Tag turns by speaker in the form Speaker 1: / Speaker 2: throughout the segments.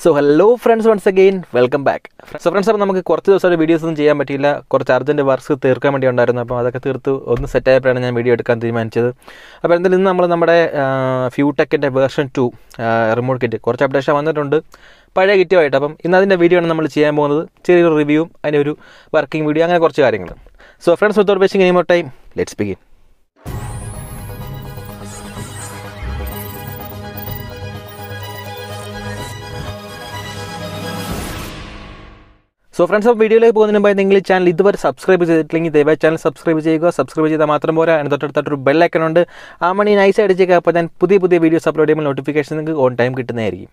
Speaker 1: so hello friends once again welcome back so friends അപ്പോൾ നമുക്ക് കുറച്ച് ദിവസമായിട്ട് വീഡിയോസ് ഒന്നും ചെയ്യാൻ പറ്റിയില്ല കുറച്ച് അർജൻറ്റ് വർക്ക്സ് തീർക്കാൻ വേണ്ടി ഉണ്ടായിരുന്നു അപ്പോൾ അതൊക്കെ തീർത്ത് ഒന്ന് സെറ്റ് ആയപ്പോഴാണ് ഞാൻ വീഡിയോ എടുക്കാൻ തീരുമാനിച്ചത് അപ്പോൾ എന്തായാലും ഇന്ന് നമ്മൾ നമ്മുടെ ഫ്യൂടെക്കിൻ്റെ വേർഷൻ ടു റിമോട്ട് കിറ്റ് കുറച്ച് അപ്ഡേഷൻ വന്നിട്ടുണ്ട് പഴയ കിറ്റുമായിട്ട് അപ്പം ഇന്ന് അതിൻ്റെ വീഡിയോ ആണ് നമ്മൾ ചെയ്യാൻ പോകുന്നത് ചെറിയൊരു റിവ്യൂവും അതിൻ്റെ ഒരു വർക്കിംഗ് വീഡിയോ അങ്ങനെ കുറച്ച് കാര്യങ്ങൾ so friends without wasting any more time let's begin so friends അപ്പോൾ വീഡിയോയിലേക്ക് പോകുന്നതിന് മുമ്പ് നിങ്ങൾ ഈ ചാനൽ ഇതുവരെ സബ്സ്ക്രൈബ് ചെയ്തിട്ടില്ലെങ്കിൽ ദയവായി ചാനൽ സബ്സ്ക്രൈബ് ചെയ്യുക സബ്സ്ക്രൈബ് ചെയ്താൽ മാത്രം പോരാ അതിന് തൊട്ടടുത്തൊരു ബെല്ലൈക്കൺ ഉണ്ട് ആ മണി നൈസ് അടിച്ചേക്കുക അപ്പോൾ ഞാൻ പുതിയ പുതിയ വീഡിയോസ് അപ്ലോഡ് ചെയ്യുമ്പോൾ നോട്ടിഫിക്കേഷൻ നിങ്ങൾക്ക് ഓൺ ടൈം കിട്ടുന്നതായിരിക്കും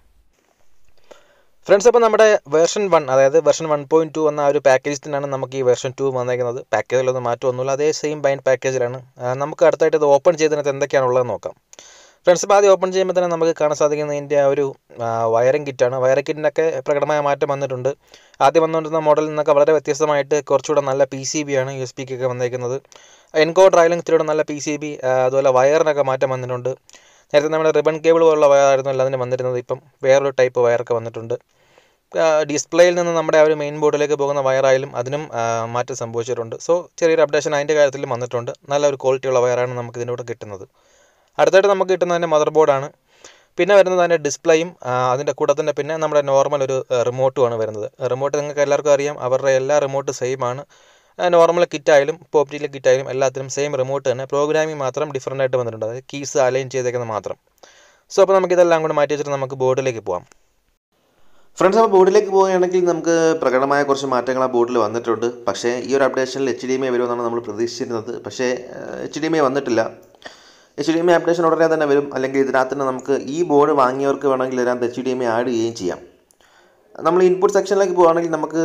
Speaker 1: ഫ്രണ്ട്സ് അപ്പോൾ നമ്മുടെ വേർഷൻ വൺ അതായത് വേർഷൻ വൺ പോയിൻറ്റ് ടു എന്ന ആ ഒരു പാക്കേജിൽ തന്നെയാണ് നമുക്ക് ഈ വേർഷൻ ടു വന്നേക്കുന്നത് പാക്കേജിലൊന്നും മാറ്റമൊന്നുമില്ല അതേ സെയിം ബൈൻഡ് പാക്കേജിലാണ് ആ, നമുക്ക് അടുത്തായിട്ട് ഇത് ഓപ്പൺ ചെയ്തതിനകത്ത് എന്തൊക്കെയാണുള്ളത് നോക്കാം ഫ്രണ്ട്സ് ഇപ്പോൾ ആദ്യം ഓപ്പൺ ചെയ്യുമ്പോൾ തന്നെ നമുക്ക് കാണാൻ സാധിക്കുന്നത് ഇതിൻ്റെ ആ ഒരു വയറിംഗ് കിറ്റാണ് വയറിംഗ് കിറ്റിനൊക്കെ പ്രകടമായ മാറ്റം വന്നിട്ടുണ്ട് ആദ്യം വന്നുകൊണ്ടിരുന്ന മോഡലിൽ നിന്നൊക്കെ വളരെ വ്യത്യസ്തമായിട്ട് കുറച്ചുകൂടെ നല്ല പി സി ബി ആണ് യു എസ് പിക്കൊക്കെ വന്നേക്കുന്നത് എൻകോഡർ ആയാലും ഇത്തിരിയുടെ നല്ല പി സി ബി അതുപോലെ വയറിനൊക്കെ മാറ്റം വന്നിട്ടുണ്ട് നേരത്തെ നമ്മുടെ റിബൺ കേബിൾ പോലുള്ള വയറായിരുന്നു അല്ല അതിന് വന്നിരുന്നത് ഇപ്പം വേറൊരു ടൈപ്പ് വയറൊക്കെ വന്നിട്ടുണ്ട് ഡിസ്പ്ലേയിൽ നിന്ന് നമ്മുടെ ആ ഒരു മെയിൻ ബോർഡിലേക്ക് പോകുന്ന വയറായാലും അതിനും ആ, മാറ്റം സംഭവിച്ചിട്ടുണ്ട് സോ ചെറിയൊരു അപ്ഡേഷൻ അതിൻ്റെ കാര്യത്തിലും വന്നിട്ടുണ്ട് നല്ലൊരു ക്വാളിറ്റിയുള്ള വയറാണ് നമുക്ക് ഇതിൻ്റെ കൂടെ കിട്ടുന്നത് അടുത്തായിട്ട് നമുക്ക് കിട്ടുന്നത് അതിൻ്റെ മദർ ബോർഡാണ് പിന്നെ വരുന്നത് അതിൻ്റെ ഡിസ്പ്ലേയും അതിൻ്റെ കൂടെ തന്നെ പിന്നെ നമ്മുടെ നോർമൽ ഒരു റിമോട്ടുമാണ് വരുന്നത് റിമോട്ട് നിങ്ങൾക്ക് എല്ലാവർക്കും അറിയാം അവരുടെ എല്ലാ റിമോട്ട് സെയിം ആണ് നോർമൽ കിറ്റായാലും പോപ്റ്റിയിലെ കിറ്റായാലും എല്ലാത്തിനും സെയിം റിമോട്ട് തന്നെ പ്രോഗ്രാമിംഗ് മാത്രം ഡിഫറൻ്റ് ആയിട്ട് വന്നിട്ടുണ്ട് അതായത് കീസ് അലൈൻ ചെയ്തേക്കുന്നത് മാത്രം സോ അപ്പോൾ നമുക്ക് ഇതെല്ലാം കൂടെ മാറ്റി വെച്ചിട്ട് നമുക്ക് ബോർഡിലേക്ക് പോകാം
Speaker 2: ഫ്രണ്ട്സ് അപ്പോൾ ബോർഡിലേക്ക് പോവുകയാണെങ്കിൽ നമുക്ക് പ്രകടമായ കുറച്ച് മാറ്റങ്ങൾ ആ ബോർഡിൽ വന്നിട്ടുണ്ട് പക്ഷേ ഈ ഒരു അപ്ഡേഷനിൽ എച്ച് ഡി എം ഐ വരുമെന്നാണ് നമ്മൾ പ്രതീക്ഷിച്ചിരുന്നത് പക്ഷേ എച്ച് ഡി എം ഐ വന്നിട്ടില്ല H D M I updation ഉടനെ തന്നെ വരും അല്ലെങ്കിൽ ഇതിനകത്ത് തന്നെ നമുക്ക് ഈ ബോർഡ് വാങ്ങിയവർക്ക് വേണമെങ്കിൽ ഇതിനകത്ത് H D M I add ചെയ്യുകയും ചെയ്യാം നമ്മൾ ഇൻപുട്ട് സെക്ഷനിലേക്ക് പോകുകയാണെങ്കിൽ നമുക്ക്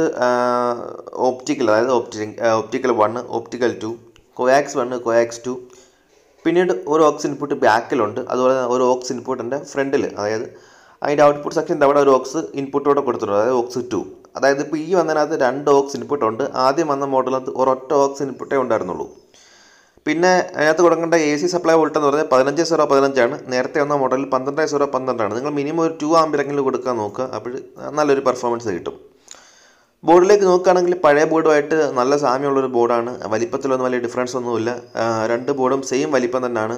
Speaker 2: ഓപ്റ്റിക്കൽ അതായത് ഓപ്റ്റി optical one optical two coax one coax two പിന്നീട് ഒരു ഓക്സ് ഇൻപുട്ട് ബാക്കിലുണ്ട് അതുപോലെ തന്നെ ഒരു ഓക്സ് ഇൻപുട്ടിൻ്റെ ഫ്രണ്ടിൽ അതായത് അതിൻ്റെ ഔട്ട്പുട്ട് സെക്ഷൻ്റെ അവിടെ ഒരു ഓക്സ് ഇൻപുട്ടോടെ കൊടുത്തിട്ടുണ്ട് അതായത് ഓക്സ് ടു അതായത് ഇപ്പോൾ ഈ വന്നതിനകത്ത് രണ്ട് ഓക്സ് ഇൻപുട്ട് ഉണ്ട് ആദ്യം വന്ന മോഡലിനകത്ത് ഒരൊറ്റ ഓക്സ് ഇൻപുട്ടേ ഉണ്ടായിരുന്നുള്ളൂ പിന്നെ അതിനകത്ത് കൊടുക്കേണ്ട എ സി സപ്ലൈ വോൾട്ട് എന്ന് പറഞ്ഞാൽ പതിനഞ്ച് സീറോ പതിനഞ്ചാണ് നേരത്തെ വന്ന മോഡലിൽ പന്ത്രണ്ട് സീറോ പന്ത്രണ്ടാണ് നിങ്ങൾ മിനിമം ഒരു ടു ആമ്പിലെങ്കിലും കൊടുക്കാൻ നോക്കുക അപ്പോൾ നല്ലൊരു പെർഫോമൻസ് കിട്ടും ബോർഡിലേക്ക് നോക്കുകയാണെങ്കിൽ പഴയ ബോർഡുമായിട്ട് നല്ല സാമ്യമുള്ളൊരു ബോർഡാണ് വലിപ്പത്തിലൊന്നും വലിയ ഡിഫറൻസ് ഒന്നുമില്ല ആ, രണ്ട് ബോർഡും സെയിം വലിപ്പം തന്നെയാണ്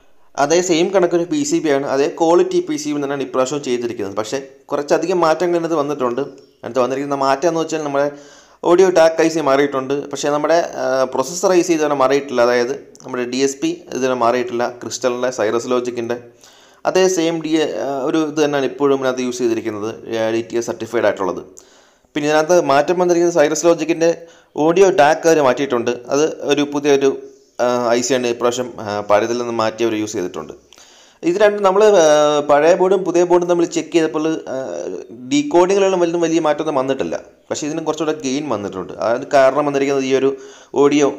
Speaker 2: അതേ സെയിം കണക്കൊരു പി സി ബി ആണ് അതേ ക്വാളിറ്റി പി സി ബി തന്നെയാണ് ഇപ്രാവശ്യം ചെയ്തിരിക്കുന്നത് പക്ഷേ കുറച്ചധികം മാറ്റങ്ങൾ ഇതിനകത്ത് വന്നിട്ടുണ്ട് അതിനകത്ത് വന്നിരിക്കുന്ന മാറ്റം എന്ന് വെച്ചാൽ നമ്മുടെ ഓഡിയോ ടാക്ക് ഐ സി മാറിയിട്ടുണ്ട് പക്ഷേ നമ്മുടെ പ്രൊസസ്സർ ഐ സി ഇതുവരെ മാറിയിട്ടില്ല അതായത് നമ്മുടെ ഡി എസ് പി ഇതുവരെ മാറിയിട്ടില്ല ക്രിസ്റ്റലിൻ്റെ സൈറസ് ലോജിക്കിൻ്റെ അതേ സെയിം ഡി ഒരു ഇത് തന്നെയാണ് ഇപ്പോഴും ഇതിനകത്ത് യൂസ് ചെയ്തിരിക്കുന്നത് ഡി ടി എസ് സർട്ടിഫൈഡ് ആയിട്ടുള്ളത് പിന്നെ ഇതിനകത്ത് മാറ്റം വന്നിരിക്കുന്നത് സൈറസ് ലോജിക്കിൻ്റെ ഓഡിയോ ടാക്ക് അവർ മാറ്റിയിട്ടുണ്ട് അത് ഒരു പുതിയൊരു ഐ സി ആണ് ഇപ്രാവശ്യം ആ, പഴയതിൽ നിന്ന് മാറ്റി അവർ യൂസ് ചെയ്തിട്ടുണ്ട് ഇത് രണ്ടും നമ്മൾ പഴയ ബോർഡും പുതിയ ബോർഡും തമ്മിൽ ചെക്ക് ചെയ്തപ്പോൾ ഡീകോഡിങ്ങിലുള്ള വലിയ വലിയ മാറ്റമൊന്നും വന്നിട്ടില്ല പക്ഷേ ഇതിന് കുറച്ചുകൂടെ ഗെയിൻ വന്നിട്ടുണ്ട് അതിന് കാരണം വന്നിരിക്കുന്നത് ഈ ഒരു ഓഡിയോ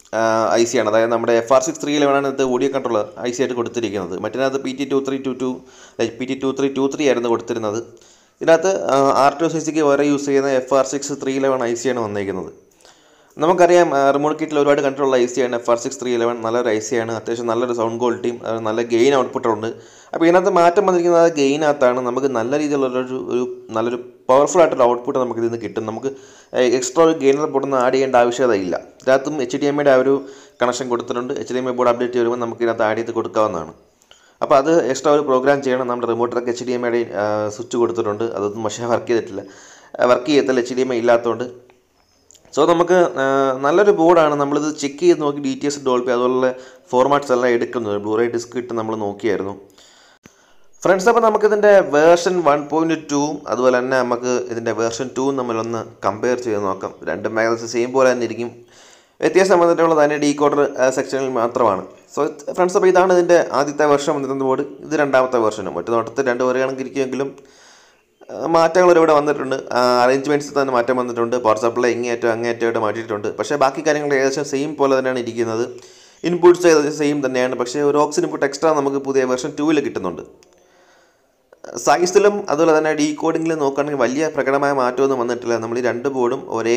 Speaker 2: ഐ സി ആണ് അതായത് നമ്മുടെ എഫ് ആർ സിക്സ് ത്രീ ലെവനാണ് ഇത് ഓഡിയോ കൺട്രോളർ ഐ സി ആയിട്ട് കൊടുത്തിരിക്കുന്നത് മറ്റതിനകത്ത് P T two three two two P T two three two three ആയിരുന്നു കൊടുത്തിരുന്നത് ഇതിനകത്ത് ആർ ടു സി സിക്ക് വേറെ യൂസ് ചെയ്യുന്ന F R six three eleven I C ആണ് വന്നിരിക്കുന്നത് നമുക്കറിയാം റിമോട്ട് കിറ്റിൽ ഒരുപാട് കണ്ടിട്ടുള്ള ഐ സി ആണ് F R six three eleven നല്ലൊരു ഐ സി ആണ് അത്യാവശ്യം നല്ലൊരു സൗണ്ട് ക്വാളിറ്റിയും അത് നല്ല ഗെയിൻ ഔട്ട്പുട്ടുണ്ട് അപ്പോൾ ഇതിനകത്ത് മാറ്റം വന്നിരിക്കുന്നത് ആ ഗെയിനകത്താണ് നമുക്ക് നല്ല രീതിയിലുള്ളൊരു ഒരു നല്ലൊരു പവർഫുൾ ആയിട്ടൊരു ഔട്ട്പുട്ട് നമുക്ക് ഇതിൽ നിന്ന് കിട്ടും നമുക്ക് എക്സ്ട്രാ ഒരു ഗെയിനർ ബോർഡൊന്നും ആഡ് ചെയ്യേണ്ട ആവശ്യകത ഇല്ല ഇതിനകത്തും എച്ച് ഡി എം ഐയുടെ ആ ഒരു കണക്ഷൻ കൊടുത്തിട്ടുണ്ട് H D M I board update വരുമ്പോൾ നമുക്ക് ഇതിനകത്ത് ആഡ് ചെയ്ത് കൊടുക്കാവുന്നതാണ് അപ്പോൾ അത് എക്സ്ട്രാ ഒരു പ്രോഗ്രാം ചെയ്യണം നമ്മുടെ റിമോട്ടിലൊക്കെ എച്ച് ഡി എം ഐയുടെ സ്വിച്ച് കൊടുത്തിട്ടുണ്ട് അതൊന്നും പക്ഷേ വർക്ക് ചെയ്തിട്ടില്ല വർക്ക് ചെയ്യത്തില്ല എച്ച് ഡി എം ഐ ഇല്ലാത്തതുകൊണ്ട് സോ നമുക്ക് ആ, നല്ലൊരു ബോർഡാണ് നമ്മളിത് ചെക്ക് ചെയ്ത് നോക്കി ഡി ടി എസ് ഡോൾപ്പി അതുപോലുള്ള ഫോർമാറ്റ്സ് എല്ലാം എടുക്കുന്നത് ബ്ലൂറൈ ഡിസ്ക് ഇട്ട് നമ്മൾ നോക്കിയായിരുന്നു ഫ്രണ്ട്സ് അപ്പോൾ നമുക്കിതിൻ്റെ വേർഷൻ വൺ പോയിൻറ്റ് ടൂവും അതുപോലെ തന്നെ നമുക്ക് ഇതിൻ്റെ വേർഷൻ ടൂവും തമ്മിലൊന്ന് കമ്പയർ ചെയ്ത് നോക്കാം രണ്ടും ഏകദേശം സെയിം പോലെ തന്നെ ഇരിക്കും വ്യത്യാസം വന്നിട്ടുള്ളത് അതിൻ്റെ ഡീ കോഡർ സെക്ഷനിൽ മാത്രമാണ് സോ ഫ്രണ്ട്സ് അപ്പോൾ ഇതാണ് ഇതിൻ്റെ ആദ്യത്തെ വെർഷൻ വന്നിരുന്ന ബോർഡ് ഇത് രണ്ടാമത്തെ വെർഷനും മറ്റു നോട്ടത്തിൽ രണ്ട് ഒരു കണക്കിരിക്കുമെങ്കിലും മാറ്റങ്ങൾ ഇവിടെ വന്നിട്ടുണ്ട് അറേഞ്ച്മെൻറ്റ്സിൽ തന്നെ മാറ്റം വന്നിട്ടുണ്ട് പവർ സപ്ലൈ ഇങ്ങേറ്റം അങ്ങേറ്റമായിട്ട് മാറ്റിയിട്ടുണ്ട് പക്ഷേ ബാക്കി കാര്യങ്ങൾ ഏകദേശം സെയിം പോലെ തന്നെയാണ് ഇരിക്കുന്നത് ഇൻപുട്ട്സ് ഏകദേശം സെയിം തന്നെയാണ് പക്ഷേ ഒരു ഓക്സിൻ ഇൻപുട്ട് എക്സ്ട്രാ നമുക്ക് പുതിയ വെർഷൻ ടൂവിൽ കിട്ടുന്നുണ്ട് സൈസിലും അതുപോലെ തന്നെ ഡീ കോഡിങ്ങിലും നോക്കുകയാണെങ്കിൽ വലിയ പ്രകടമായ മാറ്റമൊന്നും വന്നിട്ടില്ല നമ്മൾ ഈ രണ്ട് ബോർഡും ഒരേ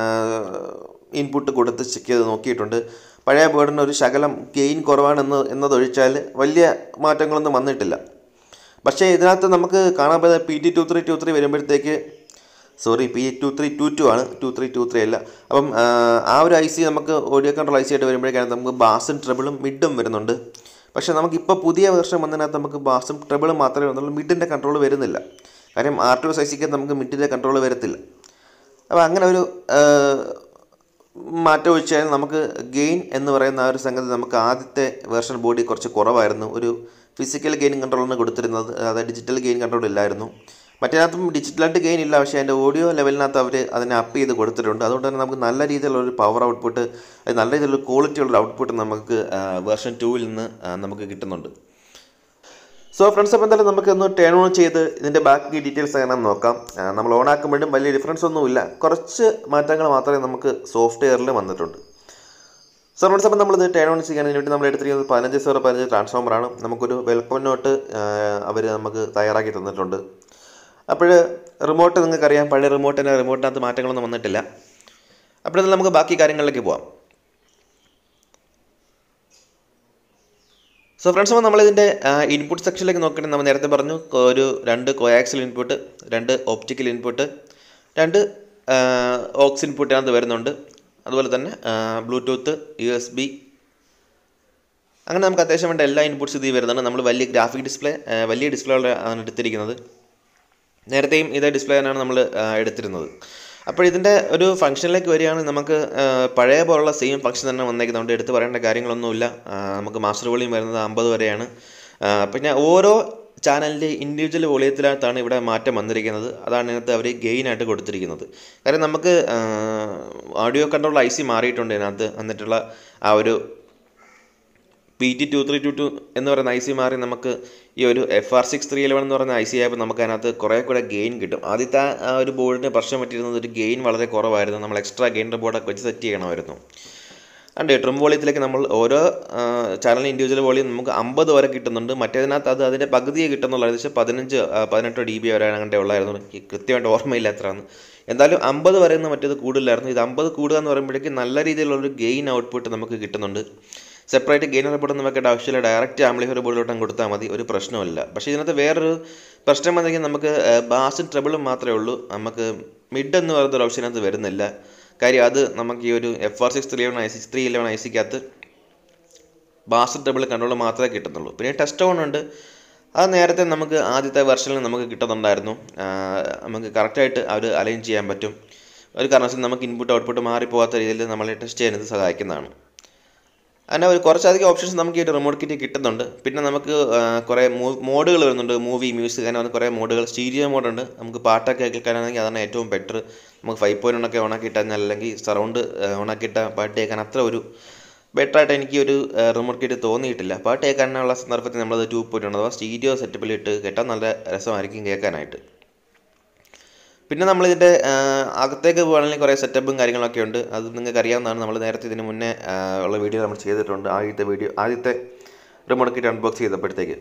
Speaker 2: ഇൻപുട്ട് കൊടുത്ത് ചെക്ക് ചെയ്ത് നോക്കിയിട്ടുണ്ട് പഴയ ബോർഡിന് ഒരു ശകലം ഗെയിൻ കുറവാണെന്ന് എന്നതൊഴിച്ചാൽ വലിയ മാറ്റങ്ങളൊന്നും വന്നിട്ടില്ല പക്ഷേ ഇതിനകത്ത് നമുക്ക് കാണാൻ പറ്റുന്ന P T two three two three വരുമ്പോഴത്തേക്ക് sorry P two three two two ആണ് ടു ത്രീ ടു ത്രീ അല്ല അപ്പം ആ, ആ ഒരു ഐ സി നമുക്ക് ഓഡിയോ കൺട്രോൾ ഐ സി ആയിട്ട് വരുമ്പോഴേക്കാണ് നമുക്ക് ബാസും ട്രബിളും മിഡും വരുന്നുണ്ട് പക്ഷേ നമുക്കിപ്പോൾ പുതിയ വെർഷൻ വന്നതിനകത്ത് നമുക്ക് ബാസും ട്രബിളും മാത്രമേ വന്നുള്ളൂ മിഡിൻ്റെ കൺട്രോൾ വരുന്നില്ല കാര്യം ആർ ടു എസ് ഐ സിക്ക് നമുക്ക് മിഡിൻ്റെ കൺട്രോൾ വരത്തില്ല അപ്പോൾ അങ്ങനെ ഒരു ആ, മാറ്റം വെച്ചാൽ നമുക്ക് ഗെയിൻ എന്ന് പറയുന്ന ആ ഒരു സംഗതി നമുക്ക് ആദ്യത്തെ വേർഷൻ ബോഡി കുറച്ച് കുറവായിരുന്നു ഒരു ഫിസിക്കൽ ഗെയിൻ കൺട്രോളാണ് കൊടുത്തിരുന്നത് അതായത് ഡിജിറ്റൽ ഗെയിൻ കൺട്രോൾ ഇല്ലായിരുന്നു മറ്റേനകത്തും ഡിജിറ്റലായിട്ട് ഗെയിൻ ഇല്ല പക്ഷേ അതിൻ്റെ ഓഡിയോ ലെവലിനകത്ത് അവർ അതിനെ അപ്പ് ചെയ്ത് കൊടുത്തിട്ടുണ്ട് അതുകൊണ്ട് തന്നെ നമുക്ക് നല്ല രീതിയിലുള്ള ഒരു പവർ ഔട്ട്പുട്ട് അത് നല്ല രീതിയിലുള്ള ക്വാളിറ്റി ഉള്ള ഔട്ട്പുട്ട് നമുക്ക് വേർഷൻ ടൂവിൽ നിന്ന് ആ, നമുക്ക് കിട്ടുന്നുണ്ട് സോ ഫ്രണ്ട്സ് അപ്പോൾ എന്തായാലും നമുക്ക് ഒന്ന് ടേൺ ഓൺ ചെയ്ത് ഇതിൻ്റെ ബാക്കി ഡീറ്റെയിൽസ് എങ്ങനെ നോക്കാം ആ, നമ്മൾ ഓൺ ആക്കുമ്പോഴും വലിയ ഡിഫറൻസ് ഒന്നുമില്ല കുറച്ച് മാറ്റങ്ങൾ മാത്രമേ നമുക്ക് സോഫ്റ്റ്വെയറിൽ വന്നിട്ടുണ്ട് സോ ഫ്രണ്ട്സ് അപ്പോൾ നമ്മളിത് ടേൺ ഓൺ ചെയ്യാൻ വേണ്ടി നമ്മൾ എടുത്തിരിക്കുന്നത് പതിനഞ്ച് സീറോ പതിനഞ്ച് ട്രാൻസ്ഫോമറാണ് നമുക്കൊരു വെൽക്കം നോട്ട് അവർ നമുക്ക് തയ്യാറാക്കി തന്നിട്ടുണ്ട് അപ്പോൾ റിമോട്ട് നിങ്ങൾക്കറിയാം പഴയ റിമോട്ടിൻ്റെ റിമോട്ടിനകത്ത് മാറ്റങ്ങളൊന്നും വന്നിട്ടില്ല അപ്പോൾ ഇതിൽ നമുക്ക് ബാക്കി കാര്യങ്ങളിലേക്ക് പോവാം സോ ഫ്രണ്ട്സ് അപ്പോൾ നമ്മളിതിൻ്റെ ഇൻപുട്ട് സെക്ഷനിലേക്ക് നോക്കുകയാണെങ്കിൽ നമ്മൾ നേരത്തെ പറഞ്ഞു ഒരു രണ്ട് കോയാക്സിൽ ഇൻപുട്ട് രണ്ട് ഓപ്റ്റിക്കൽ ഇൻപുട്ട് രണ്ട് ഓക്സ് ഇൻപുട്ട് അതിനകത്ത് വരുന്നുണ്ട് അതുപോലെ തന്നെ ബ്ലൂടൂത്ത് യു എസ് ബി അങ്ങനെ നമുക്ക് അത്യാവശ്യം വേണ്ട എല്ലാ ഇൻപുട്സ് ഇതിൽ വരുന്നുണ്ട് നമ്മൾ വലിയ ഗ്രാഫിക് ഡിസ്പ്ലേ വലിയ ഡിസ്പ്ലേ ആണ് എടുത്തിരിക്കുന്നത് നേരത്തെയും ഇതേ ഡിസ്പ്ലേ തന്നെയാണ് നമ്മൾ എടുത്തിരുന്നത് അപ്പോൾ ഇതിൻ്റെ ഒരു ഫംഗ്ഷനിലേക്ക് വരികയാണെങ്കിൽ നമുക്ക് ആ, പഴയ പോലുള്ള സെയിം ഫംഗ്ഷൻ തന്നെ വന്നേക്കുന്നുണ്ട് എടുത്ത് പറയേണ്ട കാര്യങ്ങളൊന്നുമില്ല ആ, നമുക്ക് മാസ്റ്റർ വോളിയം വരുന്നത് അമ്പത് വരെയാണ് ആ, പിന്നെ ഓരോ ചാനലിൻ്റെ ഇൻഡിവിജ്വൽ വോളിയത്തിനകത്താണ് ഇവിടെ മാറ്റം വന്നിരിക്കുന്നത് അതാണ് ഇതിനകത്ത് അവർ ഗെയിനായിട്ട് കൊടുത്തിരിക്കുന്നത് കാര്യം നമുക്ക് ഓഡിയോ കൺട്രോൾ ഐ സി മാറിയിട്ടുണ്ട് ഇതിനകത്ത് എന്നിട്ടുള്ള ആ ഒരു P T two three two two എന്ന് പറയുന്ന ഐ സി മാറി നമുക്ക് ഈ ഒരു F R six three eleven എന്ന് പറയുന്ന ഐ സി ആയപ്പോൾ നമുക്ക് അതിനകത്ത് കുറേ കൂടെ ഗെയിൻ കിട്ടും ആദ്യത്തെ ആ ഒരു ബോർഡിന് പ്രശ്നം പറ്റിയിരുന്നത് ഒരു ഗെയിൻ വളരെ കുറവായിരുന്നു നമ്മൾ എക്സ്ട്രാ ഗെയിൻ്റെ ബോർഡൊക്കെ വെച്ച് സെറ്റ് ചെയ്യണമായിരുന്നു ഉണ്ട് ട്രിം വോളിയത്തിലേക്ക് നമ്മൾ ഓരോ ചാനലിന് ഇൻഡിവിജ്വൽ വോളിയം നമുക്ക് അമ്പത് വരെ കിട്ടുന്നുണ്ട് മറ്റേതിനകത്ത് അത് അതിൻ്റെ പകുതിയെ കിട്ടുന്നുള്ളൂ ഏകദേശം പതിനഞ്ച് ആ, പതിനെട്ടോ ഡി ബി വരെ അങ്ങനെ ഉള്ളായിരുന്നു എനിക്ക് കൃത്യമായിട്ട് ഓർമ്മയില്ല എത്രയാണ് എന്തായാലും അമ്പത് വരെ ഒന്നും മറ്റേത് കൂടുതലായിരുന്നു ഇത് അമ്പത് കൂടുക എന്ന് പറയുമ്പോഴേക്കും നല്ല രീതിയിലുള്ളൊരു ഗെയിൻ ഔട്ട്പുട്ട് നമുക്ക് കിട്ടുന്നുണ്ട് സെപ്പറേറ്റ് ഗെയിൻ റിപ്പോർട്ട് ഒന്നും വെക്കേണ്ട ആവശ്യമില്ല ഡയറക്റ്റ് ആംപ്ലിഫയർ ബോർഡിലോട്ടും കൊടുത്താൽ മതി ഒരു പ്രശ്നമില്ല പക്ഷേ ഇതിനകത്ത് വേറൊരു പ്രശ്നം വന്നെങ്കിൽ നമുക്ക് ബാസും ട്രബിളും മാത്രമേ ഉള്ളൂ നമുക്ക് മിഡ് എന്ന് പറയുന്ന ഒരു ഓപ്ഷൻ അതിനകത്ത് വരുന്നില്ല കാര്യം അത് നമുക്ക് ഈ ഒരു F R six three eleven I six three eleven I സിക്കകത്ത് ബാസ് ഡബിൾ കൺട്രോൾ മാത്രമേ കിട്ടുന്നുള്ളൂ പിന്നെ ടെസ്റ്റ് ഓൺ ഉണ്ട് അത് നേരത്തെ നമുക്ക് ആദ്യത്തെ വെർഷനിൽ നമുക്ക് കിട്ടുന്നുണ്ടായിരുന്നു ആ, നമുക്ക് കറക്റ്റായിട്ട് അവർ അലൈൻ ചെയ്യാൻ പറ്റും ഒരു കാരണവശാലും നമുക്ക് ഇൻപുട്ട് ഔട്ട്പുട്ട് മാറിപ്പോകാത്ത രീതിയിൽ നമ്മളെ ടെസ്റ്റ് ചെയ്യാൻ ഇത് സഹായിക്കുന്നതാണ് അങ്ങനെ ഒരു കുറച്ചധികം ഓപ്ഷൻസ് നമുക്ക് ഈ ഒരു റിമോട്ട് കിറ്റ് കിട്ടുന്നുണ്ട് പിന്നെ നമുക്ക് ആ, കുറേ മോഡുകൾ വരുന്നുണ്ട് മൂവി മ്യൂസിക് അങ്ങനെ വന്ന് കുറേ മോഡുകൾ സ്റ്റീരിയോ മോഡുണ്ട് നമുക്ക് പാട്ടൊക്കെ കേൾക്കാനാണെങ്കിൽ അതാണ് ഏറ്റവും ബെറ്റർ നമുക്ക് ഫൈവ് പോയിൻ്റ് ഒക്കെ ഓണാക്കി ഇട്ടാൽ അല്ലെങ്കിൽ സറൗണ്ട് ഓണാക്കി ഇട്ടാൽ പാട്ട് കേൾക്കാൻ അത്ര ഒരു ബെറ്റർ ആയിട്ട് എനിക്ക് ഒരു റിമോട്ട് കിറ്റ് തോന്നിയിട്ടില്ല പാട്ട് കേൾക്കാനുള്ള സന്ദർഭത്തിൽ നമ്മളത് ടു പോയിൻ്റ് അഥവാ സ്റ്റീരിയോ സെറ്റപ്പിൽ ഇട്ട് കേട്ടാൽ നല്ല രസമായിരിക്കും കേൾക്കാനായിട്ട് പിന്നെ നമ്മളിതിൻ്റെ അകത്തേക്ക് പോകുകയാണെങ്കിൽ കുറേ സെറ്റപ്പും കാര്യങ്ങളൊക്കെ ഉണ്ട് അത് നിങ്ങൾക്ക് അറിയാവുന്നതാണ് നമ്മൾ നേരത്തെ ഇതിന് മുന്നേ ആ, ഉള്ള വീഡിയോ നമ്മൾ ചെയ്തിട്ടുണ്ട് ആദ്യത്തെ വീഡിയോ ആദ്യത്തെ റിമോട്ട് കിറ്റ് അൺബോക്സ് ചെയ്തപ്പോഴത്തേക്ക്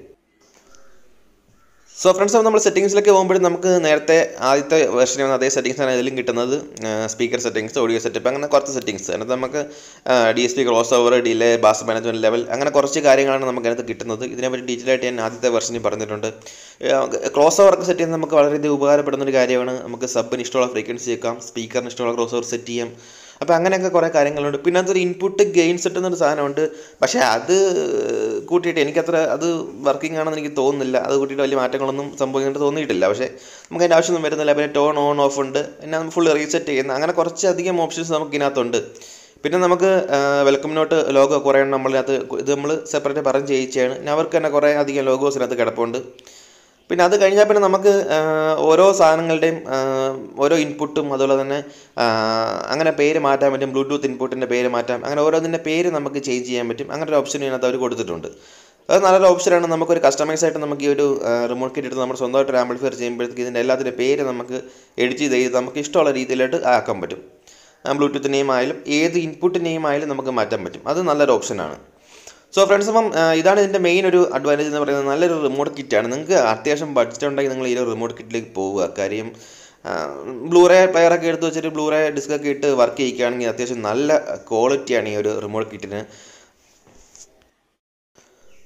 Speaker 2: സോ ഫ്രണ്ട്സ് നമ്മൾ സെറ്റിങ്സിലേക്ക് പോകുമ്പോഴും നമുക്ക് നേരത്തെ ആദ്യത്തെ വെർഷനിൽ വന്ന അതേ സെറ്റിങ്സ് ആണ് ഇതിലും കിട്ടുന്നത് സ്പീക്കർ സെറ്റിങ്സ് ഓഡിയോ സെറ്റപ്പ് അങ്ങനെ കുറച്ച് സെറ്റിങ്സ് അതിനകത്ത് നമുക്ക് D S P crossover delay bass management level അങ്ങനെ കുറച്ച് കാര്യങ്ങളാണ് നമുക്ക് അതിനകത്ത് കിട്ടുന്നത് ഇതിനെപ്പറ്റി ഡീറ്റെയിൽ ആയിട്ട് ഞാൻ ആദ്യത്തെ വെർഷനിൽ പറഞ്ഞിട്ടുണ്ട് ക്രോസ് ഓവർ ഒക്കെ സെറ്റ് ചെയ്യുന്നത് നമുക്ക് വളരെയധികം ഉപകാരപ്പെടുന്ന ഒരു കാര്യമാണ് നമുക്ക് സബിന് ഇഷ്ടമുള്ള ഫ്രീക്വൻസി വെക്കാം സ്പീക്കറിന് ഇഷ്ടമുള്ള ക്രോസ് ഓവർ സെറ്റ് ചെയ്യാം അപ്പോൾ അങ്ങനെയൊക്കെ കുറേ കാര്യങ്ങളുണ്ട് പിന്നെ അതൊരു ഇൻപുട്ട് ഗെയിൻ സെറ്റ് എന്നൊരു സാധനമുണ്ട് പക്ഷേ അത് കൂട്ടിയിട്ട് എനിക്കത്ര അത് വർക്കിംഗ് ആണെന്ന് എനിക്ക് തോന്നുന്നില്ല അത് കൂട്ടിയിട്ട് വലിയ മാറ്റങ്ങളൊന്നും സംഭവിക്കുന്നുണ്ട് തോന്നിയിട്ടില്ല പക്ഷേ നമുക്ക് അതിൻ്റെ ആവശ്യമൊന്നും വരുന്നില്ല പിന്നെ ടോൺ ഓൺ ഓഫ് ഉണ്ട് പിന്നെ നമ്മൾ ഫുൾ റീസെറ്റ് ചെയ്യുന്ന അങ്ങനെ കുറച്ചധികം ഓപ്ഷൻസ് നമുക്ക് ഇതിനകത്തുണ്ട് പിന്നെ നമുക്ക് വെൽക്കം നോട്ട് ലോഗോ കുറേ എണ്ണം നമ്മളിനകത്ത് ഇത് നമ്മൾ സെപ്പറേറ്റ് പറഞ്ഞ് ചെയ്യിച്ചാണ് പിന്നെ അവർക്ക് തന്നെ കുറേ അധികം ലോഗോസ് ഇതിനകത്ത് കിടപ്പുണ്ട് പിന്നെ അത് കഴിഞ്ഞാൽ പിന്നെ നമുക്ക് ആ, ഓരോ സാധനങ്ങളുടെയും ആ, ഓരോ ഇൻപുട്ടും അതുപോലെ തന്നെ ആ, അങ്ങനെ പേര് മാറ്റാൻ പറ്റും ബ്ലൂടൂത്ത് ഇൻപുട്ടിൻ്റെ പേര് മാറ്റാം അങ്ങനെ ഓരോന്നിൻ്റെ പേര് നമുക്ക് ചേഞ്ച് ചെയ്യാൻ പറ്റും അങ്ങനെ ഒരു ഓപ്ഷൻ ഇതിനകത്ത് അവർ കൊടുത്തിട്ടുണ്ട് അത് നല്ലൊരു ഓപ്ഷനാണ് നമുക്കൊരു കസ്റ്റമൈസ് ആയിട്ട് നമുക്ക് ഈ ഒരു റിമോട്ട് കിറ്റ് എടുത്ത് നമ്മൾ സ്വന്തമായിട്ട് ഒരു ആംപ്ലിഫയർ ചെയ്യുമ്പോഴത്തേക്ക് ഇതിൻ്റെ എല്ലാത്തിൻ്റെ പേര് നമുക്ക് എഡിറ്റ് ചെയ്ത് നമുക്ക് ഇഷ്ടമുള്ള രീതിയിലായിട്ട് ആക്കാൻ പറ്റും ബ്ലൂടൂത്ത് നെയിം ആയാലും ഏത് ഇൻപുട്ട് നെയിം ആയാലും നമുക്ക് മാറ്റാൻ പറ്റും അത് നല്ലൊരു ഓപ്ഷനാണ് സോ ഫ്രണ്ട്സ് അപ്പം ആ, ഇതാണ് ഇതിൻ്റെ മെയിൻ ഒരു അഡ്വാൻറ്റേജ് എന്ന് പറയുന്നത് നല്ലൊരു റിമോട്ട് കിറ്റാണ് നിങ്ങൾക്ക് അത്യാവശ്യം ബഡ്ജറ്റ് ഉണ്ടെങ്കിൽ നിങ്ങൾ ഈ ഒരു റിമോട്ട് കിറ്റിലേക്ക് പോവുക കാര്യം ബ്ലൂറേ പ്ലെയറൊക്കെ എടുത്ത് വെച്ചിട്ട് ബ്ലൂറേ ഡിസ്കൊക്കെ ഇട്ട് വർക്ക് ചെയ്യിക്കുകയാണെങ്കിൽ അത്യാവശ്യം നല്ല ക്വാളിറ്റിയാണ് ഈ ഒരു റിമോട്ട് കിറ്റിന്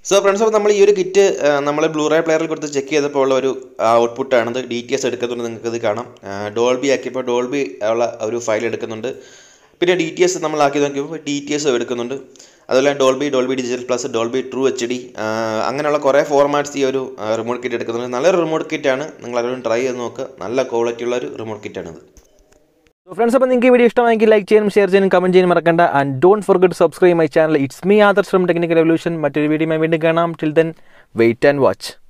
Speaker 2: സോ ഫ്രണ്ട്സ് അപ്പോൾ നമ്മൾ ഈ ഒരു കിറ്റ് നമ്മൾ ബ്ലൂറേ പ്ലെയറിൽ കൊടുത്ത് ചെക്ക് ചെയ്തപ്പോൾ ഉള്ള ഒരു ഔട്ട്പുട്ടാണിത് ഡി ടി എസ് എടുക്കുന്നുണ്ട് നിങ്ങൾക്ക് ഇത് കാണാം ഡോൾബി ആക്കിയപ്പോൾ ഡോൾബി ഉള്ള ഒരു ഫയൽ എടുക്കുന്നുണ്ട് പിന്നെ ഡി ടി എസ് നമ്മൾ ആക്കി നോക്കിയപ്പോൾ ഡി ടി എസ് എടുക്കുന്നുണ്ട് അതുപോലെ Dolby Dolby Digital Plus Dolby True H D അങ്ങനെയുള്ള കുറേ ഫോർമാറ്റ്സ് ഈ ഒരു റിമോട്ട് കിറ്റ് എടുക്കുന്നുണ്ട് നല്ലൊരു റിമോട്ട് കിറ്റാണ് നിങ്ങൾ എല്ലാവരും ട്രൈ ചെയ്ത് നോക്കുക നല്ല ക്വാളിറ്റി ഉള്ള ഒരു റിമോട്ട് കിറ്റാണിത്
Speaker 1: ഫ്രണ്ട്സ് അപ്പോൾ നിങ്ങൾക്ക് ഈ വീഡിയോ ഇഷ്ടമായെങ്കിൽ ലൈക്ക് ചെയ്യാനും ഷെയർ ചെയ്യാനും കമൻറ്റ് ചെയ്യാനും മറക്കണ്ട and don't forget subscribe my channel it's me Adarsh from technical revolution മറ്റൊരു വീഡിയോ വീണ്ടും കാണാം till then wait and watch